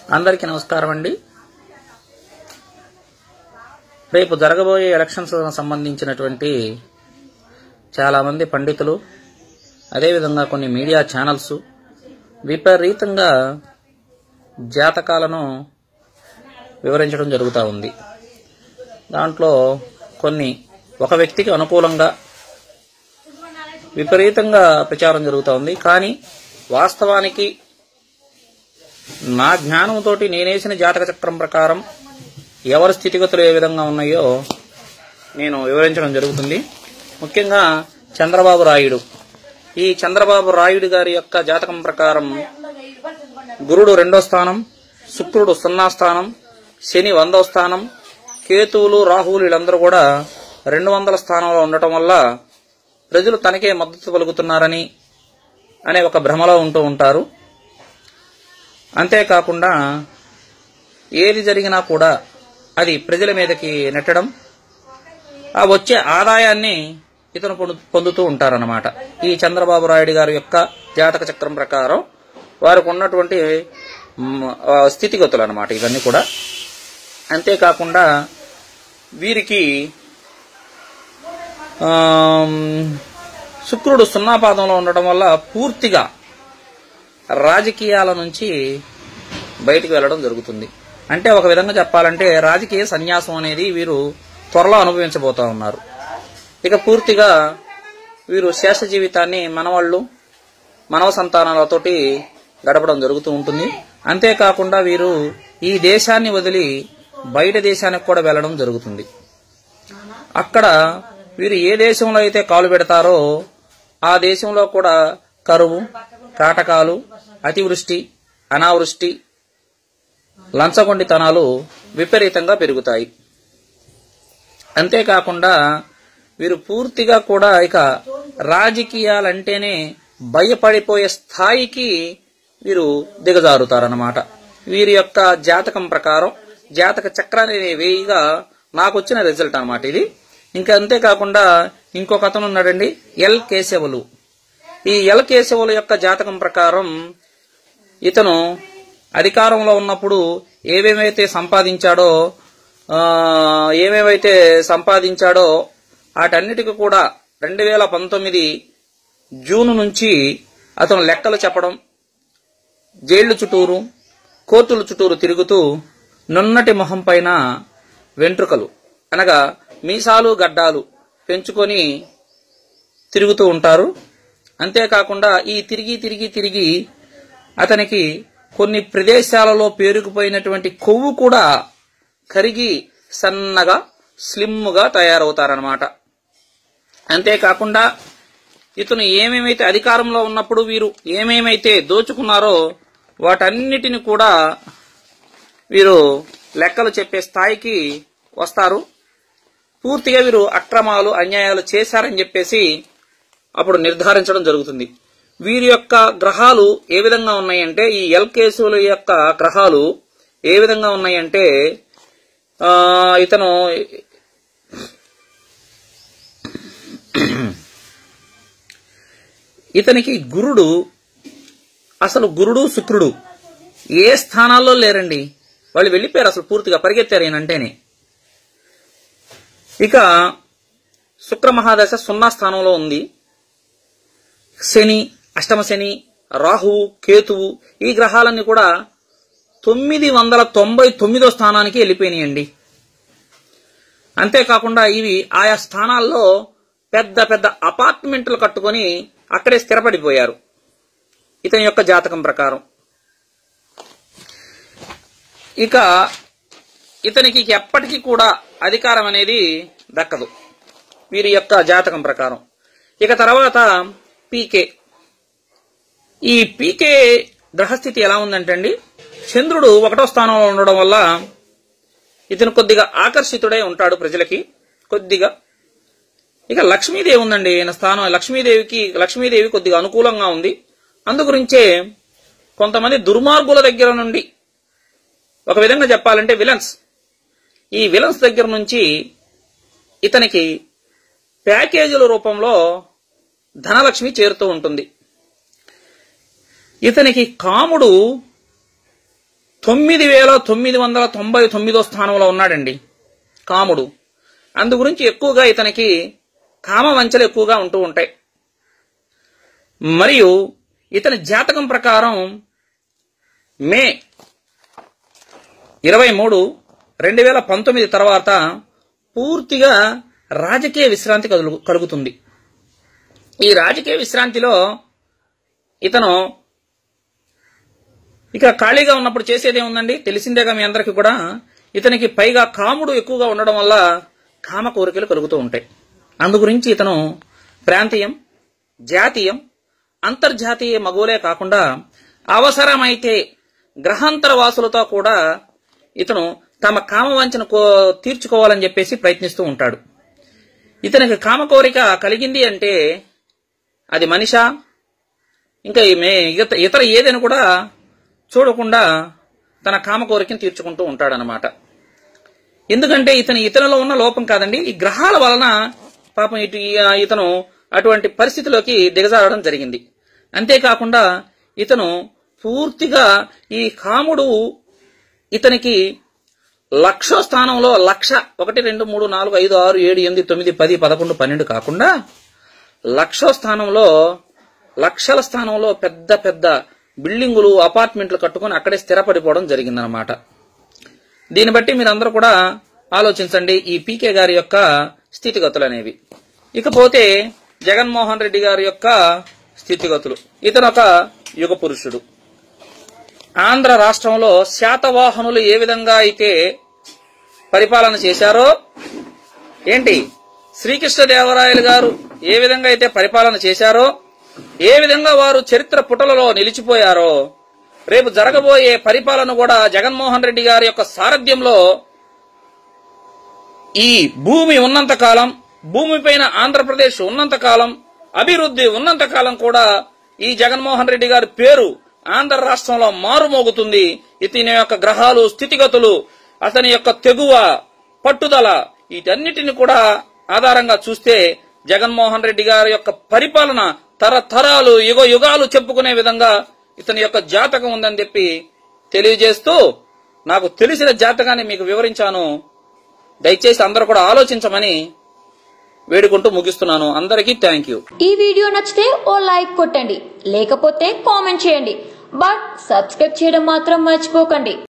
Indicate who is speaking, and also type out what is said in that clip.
Speaker 1: అందరికీ నమస్కారం అండి రేపు జరగబోయే ఎలక్షన్స్ సంబంధించినటువంటి చాలామంది పండితులు అదేవిధంగా కొన్ని మీడియా ఛానల్స్ విపరీతంగా జాతకాలను వివరించడం జరుగుతూ ఉంది దాంట్లో కొన్ని ఒక వ్యక్తికి అనుకూలంగా విపరీతంగా ప్రచారం జరుగుతూ ఉంది కానీ వాస్తవానికి నా జ్ఞానంతో నేనేసిన జాతక చక్రం ప్రకారం ఎవరి స్థితిగతులు ఏ విధంగా ఉన్నాయో నేను వివరించడం జరుగుతుంది ముఖ్యంగా చంద్రబాబు రాయుడు ఈ చంద్రబాబు రాయుడు గారి యొక్క జాతకం ప్రకారం గురుడు రెండో స్థానం శుక్రుడు సున్నా స్థానం శని వందో స్థానం కేతువులు రాహువులు వీళ్ళందరూ కూడా రెండు వందల స్థానంలో ఉండటం వల్ల ప్రజలు తనకే మద్దతు పలుకుతున్నారని అనే ఒక భ్రమలో ఉంటూ ఉంటారు అంతేకాకుండా ఏది జరిగినా కూడా అది ప్రజల మీదకి నెట్టడం ఆ వచ్చే ఆదాయాన్ని ఇతను పొందు- పొందుతూ ఉంటారన్నమాట ఈ చంద్రబాబు నాయుడు గారి యొక్క జాతక చక్రం ప్రకారం వారికి ఉన్నటువంటి మ్, ఆ, స్థితిగతులు అన్నమాట ఇవన్నీ కూడా అంతేకాకుండా వీరికి ఆమ్, శుక్రుడు సున్నా పాదంలో ఉండడం వల్ల పూర్తిగా రాజకీయాల నుంచి బయటికి వెళ్ళడం జరుగుతుంది అంటే ఒక విధంగా చెప్పాలంటే రాజకీయ సన్యాసం అనేది వీరు త్వరలో అనుభవించబోతా ఉన్నారు ఇక పూర్తిగా వీరు శేష జీవితాన్ని మనవాళ్ళు మనవ సంతానాలతోటి గడపడం జరుగుతూ ఉంటుంది అంతేకాకుండా వీరు ఈ దేశాన్ని వదిలి బయట దేశానికి కూడా వెళ్ళడం జరుగుతుంది అక్కడ వీరు ఏ దేశంలో అయితే కాలు పెడతారో ఆ దేశంలో కూడా కరువు కాటకాలు అతివృష్టి అనావృష్టి లంచగొండితనాలు విపరీతంగా పెరుగుతాయి అంతేకాకుండా వీరు పూర్తిగా కూడా ఇక రాజకీయాలంటేనే భయపడిపోయే స్థాయికి వీరు దిగజారుతారన్నమాట వీరి యొక్క జాతకం ప్రకారం జాతక చక్రాన్ని వేయిగా నాకు వచ్చిన రిజల్ట్ అన్నమాట ఇది ఇంకా అంతేకాకుండా ఇంకొక అతను ఉన్నాడండి ఎల్ కేశవులు ఈ ఎల్ కేశవుల యొక్క జాతకం ప్రకారం ఇతను అధికారంలో ఉన్నప్పుడు ఏమేమైతే సంపాదించాడో ఆ, ఏమేమైతే సంపాదించాడో వాటన్నిటికీ కూడా రెండు వేల పంతొమ్మిది జూన్ నుంచి అతను లెక్కలు చెప్పడం జైళ్లు చుట్టూరు కోర్టుల చుట్టూరు తిరుగుతూ నున్నటి మొహం పైన వెంట్రుకలు అనగా మీసాలు గడ్డాలు పెంచుకొని తిరుగుతూ ఉంటారు అంతేకాకుండా ఈ తిరిగి తిరిగి తిరిగి అతనికి కొన్ని ప్రదేశాలలో పేరుకుపోయినటువంటి కొవ్వు కూడా కరిగి సన్నగా స్లిమ్గా తయారవుతారనమాట అంతేకాకుండా ఇతను ఏమేమైతే అధికారంలో ఉన్నప్పుడు వీరు ఏమేమైతే దోచుకున్నారో వాటన్నిటిని కూడా వీరు లెక్కలు చెప్పే స్థాయికి వస్తారు పూర్తిగా వీరు అక్రమాలు అన్యాయాలు చేశారని చెప్పేసి అప్పుడు నిర్ధారించడం జరుగుతుంది వీరి యొక్క గ్రహాలు ఏ విధంగా ఉన్నాయంటే ఈ ఎల్ కేసుల యొక్క గ్రహాలు ఏ విధంగా ఉన్నాయంటే ఆ, ఇతను ఇతనికి గురుడు అసలు గురుడు శుక్రుడు ఏ స్థానాల్లో లేరండి వాళ్ళు వెళ్ళిపోయారు అసలు పూర్తిగా పరిగెత్తారు ఈయనంటేనే ఇక శుక్ర మహాదశ సున్నా స్థానంలో ఉంది శని అష్టమ శని రాహువు కేతువు ఈ గ్రహాలన్నీ కూడా తొమ్మిది వందల తొంభై తొమ్మిదో స్థానానికి వెళ్ళిపోయినాయండి అంతేకాకుండా ఇవి ఆయా స్థానాల్లో పెద్ద పెద్ద అపార్ట్మెంట్లు కట్టుకొని అక్కడే స్థిరపడిపోయారు ఇతని యొక్క జాతకం ప్రకారం ఇక ఇతనికి ఎప్పటికీ కూడా అధికారం అనేది దక్కదు వీరి యొక్క జాతకం ప్రకారం ఇక తర్వాత పీకే ఈ పీకే గ్రహస్థితి ఎలా ఉందంటే అండి చంద్రుడు ఒకటో స్థానంలో ఉండడం వల్ల ఇతను కొద్దిగా ఆకర్షితుడై ఉంటాడు ప్రజలకి కొద్దిగా ఇక లక్ష్మీదేవి ఉందండి ఈయన స్థానం లక్ష్మీదేవికి లక్ష్మీదేవి కొద్దిగా అనుకూలంగా ఉంది అందుగురించే కొంతమంది దుర్మార్గుల దగ్గర నుండి ఒక విధంగా చెప్పాలంటే విలన్స్ ఈ విలన్స్ దగ్గర నుంచి ఇతనికి ప్యాకేజీల రూపంలో ధనలక్ష్మి చేరుతూ ఉంటుంది ఇతనికి కాముడు తొమ్మిది వేల తొమ్మిది వందల తొంభై తొమ్మిదో స్థానంలో ఉన్నాడండి కాముడు అందు గురించి ఎక్కువగా ఇతనికి కామ వంచలు ఎక్కువగా ఉంటూ ఉంటాయి మరియు ఇతని జాతకం ప్రకారం మే ఇరవై మూడు రెండు వేల పంతొమ్మిది తర్వాత పూర్తిగా రాజకీయ విశ్రాంతి కలుగు కలుగుతుంది ఈ రాజకీయ విశ్రాంతిలో ఇతను ఇక ఖాళీగా ఉన్నప్పుడు చేసేది ఏముందండి తెలిసిందేగా మీ అందరికీ కూడా ఇతనికి పైగా కాముడు ఎక్కువగా ఉండడం వల్ల కామ కోరికలు కలుగుతూ ఉంటాయి అందు గురించి ఇతను ప్రాంతీయం జాతీయం అంతర్జాతీయ మగువలే కాకుండా అవసరమైతే గ్రహాంతర వాసులతో కూడా ఇతను తమ కామ వంచన కో తీర్చుకోవాలని చెప్పేసి ప్రయత్నిస్తూ ఉంటాడు ఇతనికి కామ కోరిక కలిగింది అంటే అది మనిషా ఇంకా ఈమె ఇత ఇతర ఏదైనా కూడా చూడకుండా తన కామ కోరికను తీర్చుకుంటూ ఉంటాడనమాట ఎందుకంటే ఇతని ఇతనిలో ఉన్న లోపం కాదండి ఈ గ్రహాల వలన పాపం ఇటు ఈ- ఇతను అటువంటి పరిస్థితిలోకి దిగజారడం జరిగింది అంతేకాకుండా ఇతను పూర్తిగా ఈ కాముడు ఇతనికి లక్ష స్థానంలో లక్ష ఒకటి రెండు మూడు నాలుగు ఐదు ఆరు ఏడు ఎనిమిది తొమ్మిది పది పదకొండు పన్నెండు కాకుండా లక్ష స్థానంలో లక్షల స్థానంలో పెద్ద పెద్ద బిల్డింగులు అపార్ట్మెంట్లు కట్టుకొని అక్కడే స్థిరపడిపోవడం జరిగిందనమాట దీన్ని బట్టి మీరందరూ కూడా ఆలోచించండి ఈ పీకే గారి యొక్క స్థితిగతులు అనేవి ఇకపోతే జగన్మోహన్ రెడ్డి గారి యొక్క స్థితిగతులు ఇతను ఒక యుగ పురుషుడు ఆంధ్ర రాష్ట్రంలో శాతవాహనులు ఏ విధంగా అయితే పరిపాలన చేశారో ఏంటి శ్రీకృష్ణదేవరాయలు గారు ఏ విధంగా అయితే పరిపాలన చేశారో ఏ విధంగా వారు చరిత్ర పుటలలో నిలిచిపోయారో రేపు జరగబోయే పరిపాలన కూడా జగన్మోహన్ రెడ్డి గారి యొక్క సారథ్యంలో ఈ భూమి ఉన్నంత కాలం భూమిపైన ఆంధ్రప్రదేశ్ ఉన్నంత కాలం అభివృద్ధి ఉన్నంత కాలం కూడా ఈ జగన్మోహన్ రెడ్డి గారి పేరు ఆంధ్ర రాష్ట్రంలో మారుమోగుతుంది ఇతని యొక్క గ్రహాలు స్థితిగతులు అతని యొక్క తెగువ పట్టుదల వీటన్నిటిని కూడా ఆధారంగా చూస్తే జగన్మోహన్ రెడ్డి గారి యొక్క పరిపాలన తరతరాలు యుగ యుగాలు చెప్పుకునే విధంగా ఇతని యొక్క జాతకం ఉందని చెప్పి తెలియజేస్తూ నాకు తెలిసిన జాతకాన్ని మీకు వివరించాను దయచేసి అందరూ కూడా ఆలోచించమని వేడుకుంటూ ముగిస్తున్నాను అందరికీ థ్యాంక్ యూ
Speaker 2: ఈ వీడియో నచ్చితే ఓ లైక్ కొట్టండి లేకపోతే కామెంట్ చేయండి బట్ సబ్స్క్రైబ్ చేయడం మాత్రం మర్చిపోకండి